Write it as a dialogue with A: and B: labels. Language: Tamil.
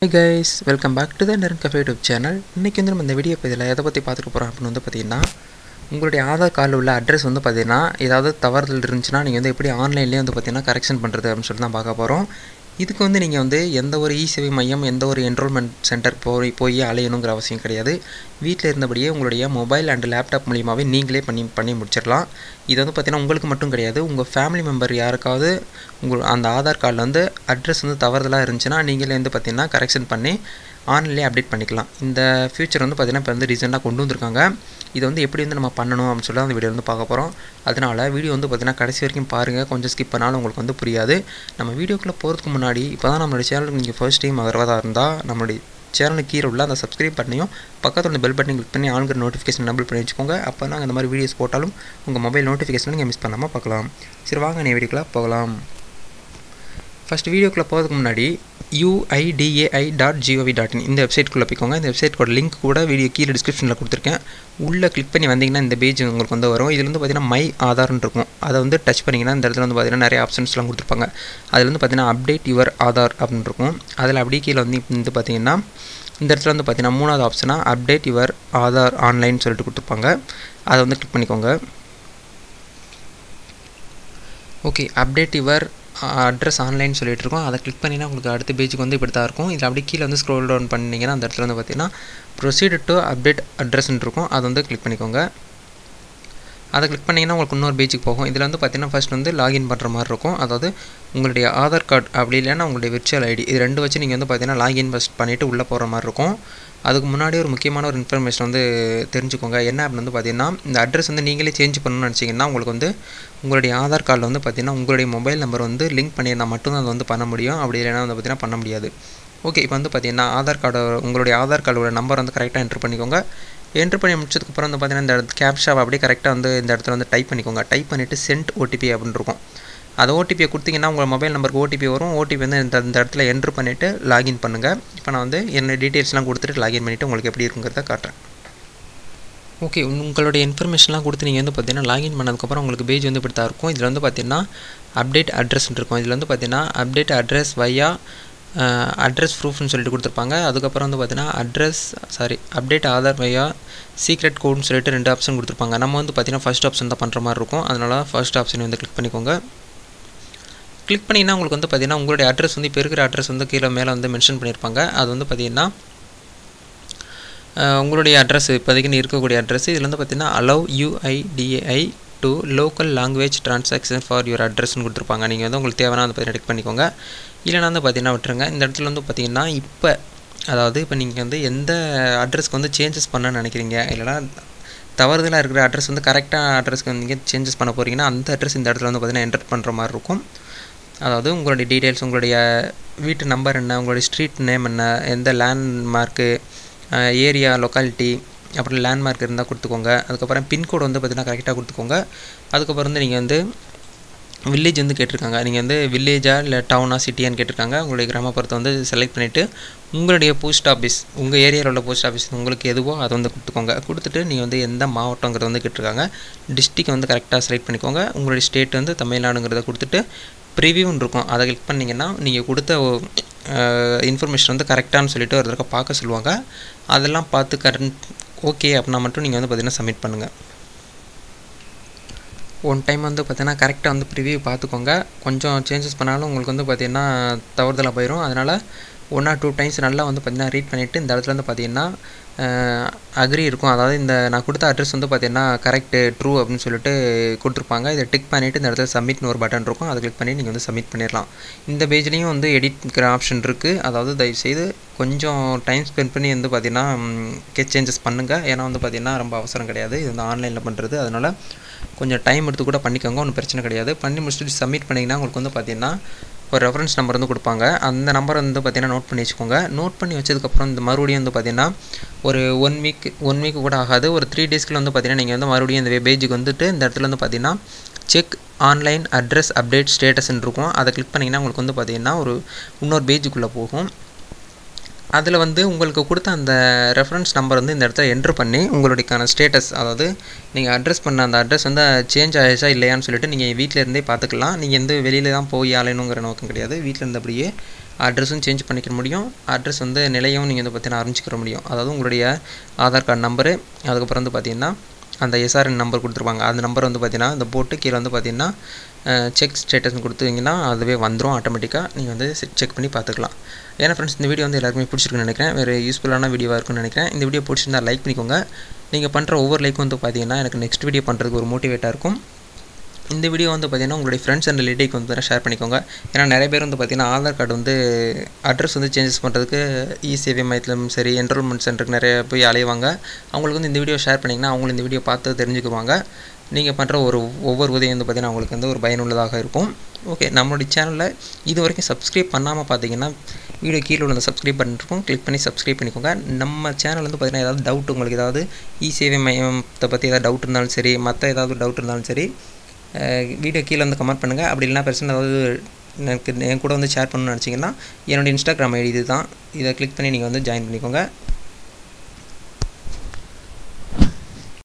A: high guys welcome back to the நெரன் கஃபே யூடியூப் சேனல் இன்றைக்கி வந்து நம்ம இந்த வீடியோ பதில் எதை பற்றி பார்த்துக்க போகிறோம் அப்படின்னு வந்து பார்த்தீங்கன்னா உங்களுடைய ஆதார் கார்டில் உள்ள அட்ரஸ் வந்து பார்த்தீங்கன்னா ஏதாவது தவறுதல் இருந்துச்சுன்னா நீங்கள் வந்து எப்படி ஆன்லைன்லேயே வந்து பார்த்தீங்கன்னா கரெக்ஷன் பண்ணுறது அப்படின்னு சொல்லிட்டு தான் பார்க்க போகிறோம் இதுக்கு வந்து நீங்கள் வந்து எந்த ஒரு இ சேவை மையம் எந்த ஒரு என்ரோல்மெண்ட் சென்டர் போய் போய் அலையணுங்கிற அவசியம் கிடையாது வீட்டில் இருந்தபடியே உங்களுடைய மொபைல் அண்ட் லேப்டாப் மூலியமாகவே நீங்களே பண்ணி பண்ணி முடிச்சிடலாம் இது வந்து பார்த்திங்கன்னா உங்களுக்கு மட்டும் கிடையாது உங்கள் ஃபேமிலி மெம்பர் யாருக்காவது உங்கள் அந்த ஆதார் கார்டில் வந்து அட்ரஸ் வந்து தவறுதலாக இருந்துச்சுன்னா நீங்களே வந்து பார்த்திங்கன்னா கரெக்ஷன் பண்ணி ஆன்லைன்லேயே அப்டேட் பண்ணிக்கலாம் இந்த ஃபியூச்சர் வந்து பார்த்திங்கன்னா இப்போ வந்து ரீசெண்டாக கொண்டு வந்திருக்காங்க இதை வந்து எப்படி வந்து நம்ம பண்ணணும் அப்படின்னு சொல்லி அந்த வீடியோ வந்து பார்க்க போகிறோம் அதனால் வீடியோ வந்து பார்த்திங்கன்னா கடைசி வரைக்கும் பாருங்கள் கொஞ்சம் ஸ்கிப் பண்ணாலும் உங்களுக்கு வந்து புரியாது நம்ம வீடியோக்குள்ளே போகிறதுக்கு முன்னாடி இப்போ தான் நம்மளுடைய சேனலுக்கு நீங்கள் ஃபர்ஸ்ட் டைம் வரவதாக இருந்தால் நம்மளுடைய சேனலுக்கு கீழே உள்ள அந்த சப்ஸ்கிரைப் பண்ணியும் பக்கத்தில் உள்ள பெல் பட்டன் கிளிக் பண்ணி ஆளுங்கிற நோட்டிஃபிகேஷன் நம்பிள் பண்ணி வச்சுக்கோங்க அப்போ நாங்கள் இந்த மாதிரி வீடியோஸ் போட்டாலும் உங்கள் மொபைல் நோட்டிஃபிகேஷன் நீங்கள் மிஸ் பண்ணாமல் பார்க்கலாம் சரி வாங்க நீ வீடியோக்குள்ளே போகலாம் ஃபஸ்ட் வீடியோக்குள்ளே போகிறதுக்கு முன்னாடி UIDAI dot gov dot in இந்த வெப்சைட்குள்ளே போய்க்கோங்க இந்த வெப்சைட்டோட லிங்க் கூட வீடியோ கீழே டிஸ்கிரிப்ஷனில் கொடுத்துருக்கேன் உள்ளே கிளிக் பண்ணி வந்தீங்கன்னா இந்த பேஜ் உங்களுக்கு வந்து வரும் இதில் வந்து பார்த்தீங்கன்னா மை ஆதார்னு இருக்கும் அதை வந்து டச் பண்ணிங்கன்னா இந்த இடத்துல வந்து பார்த்தீங்கன்னா நிறைய ஆப்ஷன்ஸ்லாம் கொடுத்துருப்பாங்க அதில் வந்து பார்த்தீங்கன்னா அப்டேட் யுவர் ஆதார் அப்படின்னு இருக்கும் அதில் அப்படியே கீழே வந்து வந்து பார்த்தீங்கன்னா இந்த இடத்துல வந்து பார்த்தீங்கன்னா மூணாவது ஆப்ஷனாக அப்டேட் யுவர் ஆதார் ஆன்லைன் சொல்லிட்டு கொடுத்துருப்பாங்க அதை வந்து கிளிக் பண்ணிக்கோங்க okay update your address online சொல்லிட்டு இருக்கோம் அதை கிளிக் பண்ணினா உங்களுக்கு அடுத்த பேஜுக்கு வந்து இப்படி தான் இருக்கும் இதில் அப்படியே கீழே வந்து ஸ்க்ரோல் டவுன் பண்ணிங்கன்னா அந்த இடத்துல வந்து பார்த்தீங்கன்னா ப்ரொசீட் டு அப்டேட் அட்ரஸ்ன்னு இருக்கும் அதை வந்து கிளிக் பண்ணிக்கோங்க அதை கிளிக் பண்ணிங்கன்னா உங்களுக்கு இன்னொரு பேஜுக்கு போகும் இதில் வந்து பார்த்தீங்கன்னா ஃபஸ்ட் வந்து லாகின் பண்ணுற மாதிரி இருக்கும் அதாவது உங்களுடைய ஆதார் கார்டு அப்படி இல்லைன்னா உங்களுடைய விர்ச்சுவல் ஐடி இது ரெண்டு வச்சு நீங்கள் வந்து பார்த்தீங்கன்னா லாகின் ஃபஸ்ட் பண்ணிவிட்டு உள்ளே போகிற மாதிரி இருக்கும் அதுக்கு முன்னாடி ஒரு முக்கியமான ஒரு இன்ஃபர்மேஷன் வந்து தெரிஞ்சுக்கோங்க என்ன அப்படின்னு வந்து பார்த்தீங்கன்னா இந்த அட்ரஸ் வந்து நீங்களே சேஞ்ச் பண்ணணும்னு நினச்சிங்கன்னா உங்களுக்கு வந்து உங்களுடைய ஆதார் கார்டில் வந்து பார்த்தீங்கன்னா உங்களுடைய மொபைல் நம்பர் வந்து லிங்க் பண்ணியிருந்தால் மட்டும்தான் அது வந்து பண்ண முடியும் அப்படி இல்லைன்னா வந்து பார்த்தீங்கன்னா பண்ண முடியாது ஓகே இப்போ வந்து பார்த்தீங்கன்னா ஆதார் கார்டு உங்களுடைய ஆதார் கார்டோட நம்பர் வந்து கரெக்டாக என்ட்ரு பண்ணிக்கோங்க என்ட்ரு பண்ணி முடிச்சதுக்கப்புறம் வந்து பார்த்தீங்கன்னா இந்த கேப்ஷாவை அப்படியே கரெக்டாக வந்து இந்த இடத்துல வந்து டைப் பண்ணிக்கோங்க டைப் பண்ணிவிட்டு சென்ட் ஓடிபி அப்படின்னு இருக்கும் அது ஓடிபியை கொடுத்தீங்கன்னா உங்கள் மொபைல் நம்பருக்கு ஓடிபி வரும் ஓடிபி வந்து இந்த இந்த இடத்துல என்ட்ரு பண்ணிவிட்டு லாகின் பண்ணுங்கள் இப்போ நான் வந்து என்ன டீட்டெயில்ஸ்லாம் கொடுத்துட்டு லாகின் பண்ணிவிட்டு உங்களுக்கு எப்படி இருக்குங்கிறத காட்டுறேன் ஓகே உங்களுடைய இன்ஃபர்மேஷன்லாம் கொடுத்து நீங்கள் வந்து பார்த்தீங்கன்னா லாகின் பண்ணதுக்கப்புறம் உங்களுக்கு பேஜ் வந்து இப்படி தான் இருக்கும் இதில் வந்து பார்த்தீங்கன்னா அப்டேட் அட்ரஸ் இருக்கும் இதில் வந்து பார்த்தீங்கன்னா அப்டேட் அட்ரஸ் வையா அட்ரஸ் ப்ரூஃப்னு சொல்லிட்டு கொடுத்துருப்பாங்க அதுக்கப்புறம் வந்து பார்த்தீங்கன்னா அட்ரஸ் சாரி அப்டேட் ஆதார் வையா சீக்ரெட் கோட்னு சொல்லிட்டு ரெண்டு ஆப்ஷன் கொடுத்துருப்பாங்க நம்ம வந்து பார்த்தீங்கன்னா ஃபஸ்ட் ஆப்ஷன் தான் பண்ணுற மாதிரி இருக்கும் அதனால ஃபஸ்ட் ஆப்ஷன் வந்து கிளிக் பண்ணிக்கோங்க கிளிக் பண்ணிங்கன்னா உங்களுக்கு வந்து பார்த்தீங்கன்னா உங்களுடைய அட்ரஸ் வந்து இப்போ இருக்கிற அட்ரஸ் வந்து கீழே மேலே வந்து மென்ஷன் பண்ணியிருப்பாங்க அது வந்து பார்த்தீங்கன்னா உங்களுடைய அட்ரஸ் இப்போதைக்கு இருக்கக்கூடிய அட்ரஸ் இதில் வந்து பார்த்தீங்கன்னா allow UIDAI to local language transaction for your அட்ரஸ்னு கொடுத்துருப்பாங்க நீங்கள் வந்து உங்களுக்கு தேவையான வந்து பார்த்தீங்கன்னா பண்ணிக்கோங்க இல்லைனா வந்து பார்த்தீங்கன்னா விட்டுருங்க இந்த இடத்துல வந்து பார்த்தீங்கன்னா இப்போ அதாவது இப்போ நீங்கள் வந்து எந்த அட்ரஸ்க்கு வந்து சேஞ்சஸ் பண்ண நினைக்கிறீங்க இல்லைனா தவறுதலாக இருக்கிற அட்ரஸ் வந்து கரெக்டாக அட்ரஸ்க்கு நீங்கள் சேஞ்சஸ் பண்ண போகிறீங்கன்னா அந்த அட்ரஸ் இந்த இடத்துல வந்து பார்த்தீங்கன்னா என்டர் பண்ணுற மாதிரி இருக்கும் அதாவது உங்களுடைய டீட்டெயில்ஸ் உங்களுடைய வீட்டு நம்பர் என்ன உங்களுடைய ஸ்ட்ரீட் நேம் என்ன எந்த லேண்ட்மார்க்கு ஏரியா லொக்காலிட்டி அப்புறம் லேண்ட்மார்க் இருந்தால் கொடுத்துக்கோங்க அதுக்கப்புறம் பின்கோடு வந்து பார்த்திங்கன்னா கரெக்டாக கொடுத்துக்கோங்க அதுக்கப்புறம் வந்து நீங்கள் வந்து வில்லேஜ் வந்து கேட்டிருக்காங்க நீங்கள் வந்து வில்லேஜா இல்லை டவுனா சிட்டியான்னு கேட்டிருக்காங்க உங்களுடைய கிராமப்புறத்தை வந்து செலக்ட் பண்ணிவிட்டு உங்களுடைய போஸ்ட் ஆஃபீஸ் உங்கள் ஏரியாவில் உள்ள போஸ்ட் ஆஃபீஸ் உங்களுக்கு எதுவோ அதை வந்து கொடுத்துக்கோங்க கொடுத்துட்டு நீங்கள் வந்து எந்த மாவட்டங்கிறத வந்து கேட்டிருக்காங்க டிஸ்ட்ரிக் வந்து கரெக்டாக செலக்ட் பண்ணிக்கோங்க உங்களுடைய ஸ்டேட் வந்து தமிழ்நாடுங்கிறத கொடுத்துட்டு ப்ரிவியூன்னு இருக்கும் அதை கிளிக் பண்ணிங்கன்னா நீங்கள் கொடுத்த இன்ஃபர்மேஷன் வந்து கரெக்டானு சொல்லிட்டு ஒரு தடவை பார்க்க சொல்லுவாங்க அதெல்லாம் பார்த்து கரண்ட் ஓகே அப்படின்னா மட்டும் நீங்கள் வந்து பார்த்திங்கன்னா சப்மிட் பண்ணுங்கள் ஒன் டைம் வந்து பார்த்தீங்கன்னா கரெக்டாக வந்து ப்ரிவியூ பார்த்துக்கோங்க கொஞ்சம் சேஞ்சஸ் பண்ணாலும் உங்களுக்கு வந்து பார்த்திங்கன்னா தவறுதலாக போயிடும் அதனால் ஒன் ஆர் டூ டைம்ஸ் நல்லா வந்து பார்த்திங்கன்னா ரீட் பண்ணிவிட்டு இந்த இடத்துல வந்து பார்த்திங்கன்னா அக்ரி இருக்கும் அதாவது இந்த நான் கொடுத்த அட்ரஸ் வந்து பார்த்திங்கன்னா கரெக்டு ட்ரூ அப்படின்னு சொல்லிட்டு கொடுத்துருப்பாங்க இதை டிக் பண்ணிவிட்டு இந்த இடத்துல சப்மிட்னு ஒரு பட்டன் இருக்கும் அதை கிளிக் பண்ணி நீங்கள் வந்து சப்மிட் பண்ணிடலாம் இந்த பேஜ்லேயும் வந்து எடிட்ங்கிற ஆப்ஷன் இருக்குது அதாவது தயவுசெய்து கொஞ்சம் டைம் ஸ்பெண்ட் பண்ணி வந்து பார்த்திங்கன்னா கெட் சேஞ்சஸ் பண்ணுங்கள் ஏன்னா வந்து பார்த்திங்கன்னா ரொம்ப அவசரம் கிடையாது இது வந்து ஆன்லைனில் பண்ணுறது அதனால் கொஞ்சம் டைம் எடுத்து கூட பண்ணிக்கோங்க ஒன்றும் பிரச்சனை கிடையாது பண்ணி முடிச்சுட்டு சப்மிட் பண்ணிங்கன்னா உங்களுக்கு வந்து பார்த்திங்கன்னா ஒரு ரெஃபரன்ஸ் நம்பர் வந்து கொடுப்பாங்க அந்த நம்பரை வந்து பார்த்திங்கன்னா நோட் பண்ணி வச்சுக்கோங்க நோட் பண்ணி வச்சதுக்கப்புறம் இந்த மறுபடியும் வந்து பார்த்திங்கன்னா ஒரு ஒன் வீக் ஒன் வீக் கூட ஆகாது ஒரு த்ரீ டேஸ்க்குள்ள வந்து பார்த்திங்கன்னா நீங்கள் வந்து மறுபடியும் இந்த பேஜுக்கு வந்துட்டு இந்த இடத்துல வந்து பார்த்திங்கன்னா செக் ஆன்லைன் அட்ரஸ் அப்டேட் ஸ்டேட்டஸ்ன்னு இருக்கும் அதை கிளிக் பண்ணிங்கன்னா உங்களுக்கு வந்து பார்த்திங்கன்னா ஒரு இன்னொரு பேஜுக்குள்ளே போகும் அதில் வந்து உங்களுக்கு கொடுத்த அந்த ரெஃபரன்ஸ் நம்பர் வந்து இந்த இடத்துல என்ட்ரு பண்ணி உங்களுடையக்கான ஸ்டேட்டஸ் அதாவது நீங்கள் அட்ரஸ் பண்ண அந்த அட்ரஸ் வந்து சேஞ்ச் ஆகிடுச்சா இல்லையான்னு சொல்லிட்டு நீங்கள் வீட்டில் இருந்தே பார்த்துக்கலாம் நீங்கள் எந்த வெளியில் தான் போய் ஆலையணுங்கிற நோக்கம் கிடையாது வீட்டில் இருந்தபடியே அட்ரஸும் சேஞ்ச் பண்ணிக்க முடியும் அட்ரஸ் வந்து நிலையும் நீங்கள் வந்து பார்த்தீங்கன்னா அறிஞ்சிக்கிற முடியும் அதாவது உங்களுடைய ஆதார் கார்டு நம்பரு அதுக்கப்புறம் வந்து பார்த்தீங்கன்னா அந்த எஸ்ஆர்என் நம்பர் கொடுத்துருப்பாங்க அந்த நம்பர் வந்து பார்த்தீங்கன்னா இந்த போட்டு கீழே வந்து பார்த்தீங்கன்னா செக் ஸ்டேட்டஸ்னு கொடுத்தீங்கன்னா அதுவே வந்துடும் ஆட்டோமேட்டிக்காக நீங்கள் வந்து செக் பண்ணி பார்த்துக்கலாம் ஏன்னா ஃப்ரெண்ட்ஸ் இந்த வீடியோ வந்து எல்லாருக்குமே பிடிச்சிருக்குன்னு நினைக்கிறேன் வேறு யூஸ்ஃபுல்லான வீடியோவாக இருக்கும்னு நினைக்கிறேன் இந்த வீடியோ பிடிச்சிருந்தா லைக் பண்ணிக்கோங்க நீங்கள் பண்ணுற ஒவ்வொரு லைக்கும் வந்து பார்த்தீங்கன்னா எனக்கு நெக்ஸ்ட் வீடியோ பண்ணுறதுக்கு ஒரு மோட்டிவேட்டாக இருக்கும் இந்த வீடியோ வந்து பார்த்தீங்கன்னா உங்களுடைய ஃப்ரெண்ட்ஸ் அண்ட் ரிலேட்டிவ்க்கு வந்து ஷேர் பண்ணிக்கோங்க ஏன்னா நிறைய பேர் வந்து பார்த்தீங்கன்னா ஆதார் கார்டு வந்து அட்ரஸ் வந்து சேஞ்சஸ் பண்ணுறதுக்கு இ சேவை மையத்திலும் சரி என்ரோல்மெண்ட் சென்டருக்கு நிறைய போய் அலைவாங்க அவங்களுக்கு வந்து இந்த வீடியோ ஷேர் பண்ணிங்கன்னா அவங்களும் இந்த வீடியோ பார்த்து தெரிஞ்சுக்குவாங்க நீங்கள் பண்ணுற ஒரு ஒவ்வொரு உதவியும் வந்து பார்த்தீங்கன்னா அவங்களுக்கு வந்து ஒரு பயனுள்ளதாக இருக்கும் ஓகே நம்மளுடைய சேனலில் இது வரைக்கும் சப்ஸ்கிரைப் பண்ணாமல் பார்த்தீங்கன்னா வீடியோ கீழே உள்ள அந்த சப்ஸ்கிரைப் பட்டன் இருக்கும் கிளிக் பண்ணி சப்ஸ்கிரைப் பண்ணிக்கோங்க நம்ம சேனல் வந்து பார்த்தீங்கன்னா ஏதாவது டவுட் உங்களுக்கு ஏதாவது இ சேவை மையத்தை பற்றி ஏதாவது டவுட் இருந்தாலும் சரி மற்ற ஏதாவது டவுட் இருந்தாலும் சரி வீடியோ கீழே வந்து கமெண்ட் பண்ணுங்கள் அப்படி இல்லைனா பெர்சன் ஏதாவது எனக்கு என் கூட வந்து ஷேர் பண்ணணும்னு நினச்சிங்கன்னா என்னோடய இன்ஸ்டாகிராம் ஐடி இது தான் இதை கிளிக் பண்ணி நீங்கள் வந்து ஜாயின் பண்ணிக்கோங்க